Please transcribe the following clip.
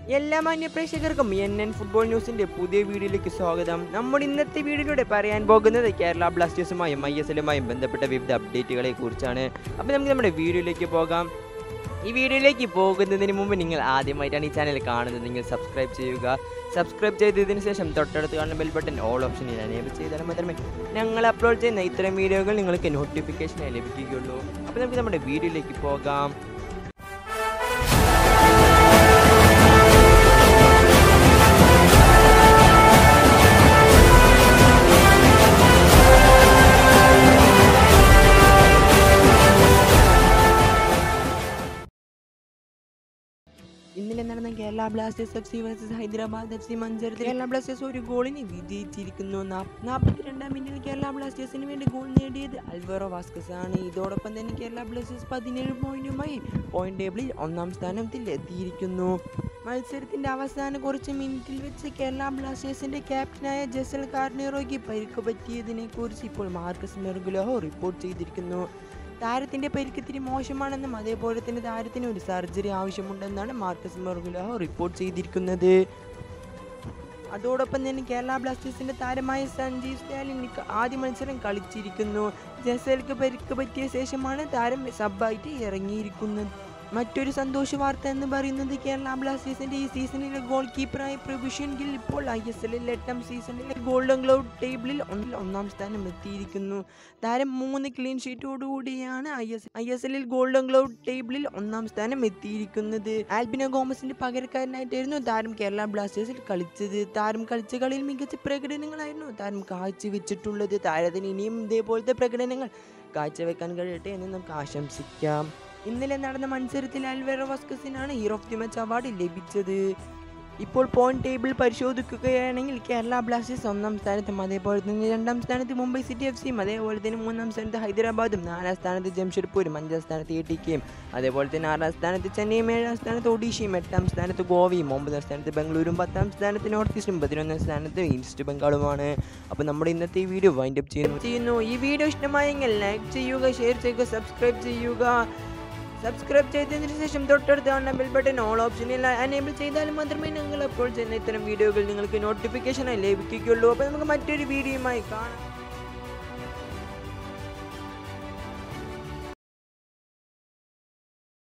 എല്ലാ മാന്യ പ്രേക്ഷകർക്കും എൻ എൻ ഫുട്ബോൾ ന്യൂസിന്റെ പുതിയ വീഡിയോയിലേക്ക് സ്വാഗതം നമ്മൾ ഇന്നത്തെ വീഡിയോയിലൂടെ പറയാൻ പോകുന്നത് കേരള ബ്ലാസ്റ്റേഴ്സുമായും ഐ എസ് എല്ലുമായും ബന്ധപ്പെട്ട വിവിധ അപ്ഡേറ്റുകളെ കുറിച്ചാണ് അപ്പോൾ നമുക്ക് നമ്മുടെ വീഡിയോയിലേക്ക് പോകാം ഈ വീഡിയോയിലേക്ക് പോകുന്നതിന് മുമ്പ് നിങ്ങൾ ആദ്യമായിട്ടാണ് ഈ ചാനൽ കാണുന്നത് നിങ്ങൾ സബ്സ്ക്രൈബ് ചെയ്യുക സബ്സ്ക്രൈബ് ചെയ്തതിന് ശേഷം തൊട്ടടുത്ത് കാണുന്ന ബെൽ ബട്ടൺ ഓൾ ഓപ്ഷനിൽ എനേബിൾ ചെയ്താൽ മാത്രമേ ഞങ്ങൾ അപ്ലോഡ് ചെയ്യുന്ന ഇത്തരം വീഡിയോകൾ നിങ്ങൾക്ക് നോട്ടിഫിക്കേഷനായി ലഭിക്കുകയുള്ളൂ അപ്പോൾ നമുക്ക് നമ്മുടെ വീഡിയോയിലേക്ക് പോകാം ഇന്നലെ നടന്ന Kerala Blasters F C versus Hyderabad F C മഞ്ചേരത്തിൽ കേരള ബ്ലാസ്റ്റേഴ്സ് ഒരു ഗോളിന് വിജയിച്ചിരിക്കുന്നു നാൽപ്പത്തിരണ്ടാം മിനിറ്റിൽ കേരള ബ്ലാസ്റ്റേഴ്സിന് വേണ്ടി ഗോൾ നേടിയത് അൽവറോ വാസ്കസ് ആണ് ഇതോടൊപ്പം തന്നെ കേരള ബ്ലാസ്റ്റേഴ്സ് പതിനേഴ് പോയിന്റുമായി പോയിന്റ് ടേബിളിൽ ഒന്നാം സ്ഥാനത്തിൽ എത്തിയിരിക്കുന്നു മത്സരത്തിന്റെ അവസാന കുറച്ച് മിനിറ്റിൽ വെച്ച് കേരള ബ്ലാസ്റ്റേഴ്സിന്റെ ക്യാപ്റ്റനായ ജസൽ കാർണിറോയ്ക്ക് പരിക്ക് പറ്റിയതിനെ കുറിച്ച് ഇപ്പോൾ മാർക്കസ് മെർഗുലഹോ റിപ്പോർട്ട് ചെയ്തിരിക്കുന്നു താരത്തിന്റെ പരിക്ക് ഇത്തിരി മോശമാണെന്നും അതേപോലെ തന്നെ താരത്തിന് ഒരു സർജറി ആവശ്യമുണ്ടെന്നാണ് മാർക്കസ് മെർഗുലഹോ റിപ്പോർട്ട് ചെയ്തിരിക്കുന്നത് അതോടൊപ്പം തന്നെ കേരള ബ്ലാസ്റ്റേഴ്സിന്റെ താരമായ സഞ്ജീവ് സ്റ്റാലിൻ ആദ്യ മത്സരം കളിച്ചിരിക്കുന്നു ജസേൽക്ക് പരിക്ക് പറ്റിയ ശേഷമാണ് താരം സബ്ബായിട്ട് ഇറങ്ങിയിരിക്കുന്നത് മറ്റൊരു സന്തോഷ വാർത്ത എന്ന് പറയുന്നത് കേരള ബ്ലാസ്റ്റേഴ്സിന്റെ ഈ സീസണിലെ ഗോൾ കീപ്പറായ പ്രഭുഷ്യൻ ഗിൽ ഇപ്പോൾ ഐ എസ് എല്ലിൽ എട്ടാം സീസണിലെ ഗോൾഡൻ ഗ്ലൗ ടേബിളിൽ ഒന്നിൽ ഒന്നാം സ്ഥാനം എത്തിയിരിക്കുന്നു താരം മൂന്ന് ക്ലീൻ ഷീറ്റോടുകൂടിയാണ് ഐ എസ് ഐ എസ് എല്ലിൽ ഗോൾഡൻ ഗ്ലൗ ടേബിളിൽ ഒന്നാം സ്ഥാനം എത്തിയിരിക്കുന്നത് ആൽബിനോ ഗോമസിന്റെ പകരക്കാരനായിട്ടായിരുന്നു താരം കേരള ബ്ലാസ്റ്റേഴ്സിൽ കളിച്ചത് താരം കളിച്ച കളിയിൽ മികച്ച പ്രകടനങ്ങളായിരുന്നു താരം കാഴ്ചവെച്ചിട്ടുള്ളത് താരത്തിന് ഇനിയും ഇതേപോലത്തെ പ്രകടനങ്ങൾ കാഴ്ചവെക്കാൻ കഴിയട്ടെ എന്ന് നമുക്ക് ആശംസിക്കാം ഇന്നലെ നടന്ന മത്സരത്തിൽ അൽവേറോ വസ്കസിനാണ് hero of the match award ലഭിച്ചത് ഇപ്പോൾ പോയിന്റ് ടേബിൾ പരിശോധിക്കുകയാണെങ്കിൽ കേരള ബ്ലാസ്റ്റേഴ്സ് ഒന്നാം സ്ഥാനത്തും അതേപോലെ തന്നെ രണ്ടാം സ്ഥാനത്ത് മുംബൈ സിറ്റി എഫ് സിയും അതേപോലെ തന്നെ മൂന്നാം സ്ഥാനത്ത് ഹൈദരാബാദും നാലാം സ്ഥാനത്ത് ജംഷഡ്പൂരും അഞ്ചാം സ്ഥാനത്ത് എ ടി കെയും അതേപോലെ തന്നെ ആറാം സ്ഥാനത്ത് ചെന്നൈയും ഏഴാം സ്ഥാനത്ത് ഒഡീഷയും എട്ടാം സ്ഥാനത്ത് ഗോവയും ഒമ്പതാം സ്ഥാനത്ത് ബംഗളൂരും പത്താം സ്ഥാനത്ത് നോർത്ത് ഈസ്റ്റും പതിനൊന്നാം സ്ഥാനത്ത് ഈസ്റ്റ് ബംഗാളുമാണ് അപ്പോൾ നമ്മുടെ ഇന്നത്തെ ഈ വീഡിയോ വൈൻഡ് അപ്പ് ചെയ്യുന്നു ചെയ്യുന്നു ഈ വീഡിയോ ഇഷ്ടമായെങ്കിൽ ലൈക്ക് ചെയ്യുക ഷെയർ ചെയ്യുക സബ്സ്ക്രൈബ് ചെയ്യുക സബ്സ്ക്രൈബ് ചെയ്തതിനു ശേഷം തൊട്ടടുത്ത് കാണുന്ന ബെൽ ബട്ടൺ ഓൾ ഓപ്ഷനിൽ എനേബിൾ ചെയ്താൽ മാത്രമേ ഞങ്ങൾ അപ്പോൾ ചെയ്യുന്ന ഇത്തരം വീഡിയോകൾ നിങ്ങൾക്ക് നോട്ടിഫിക്കേഷനായി ലഭിക്കുകയുള്ളൂ അപ്പോൾ നമുക്ക് മറ്റൊരു വീഡിയോയുമായി കാണാം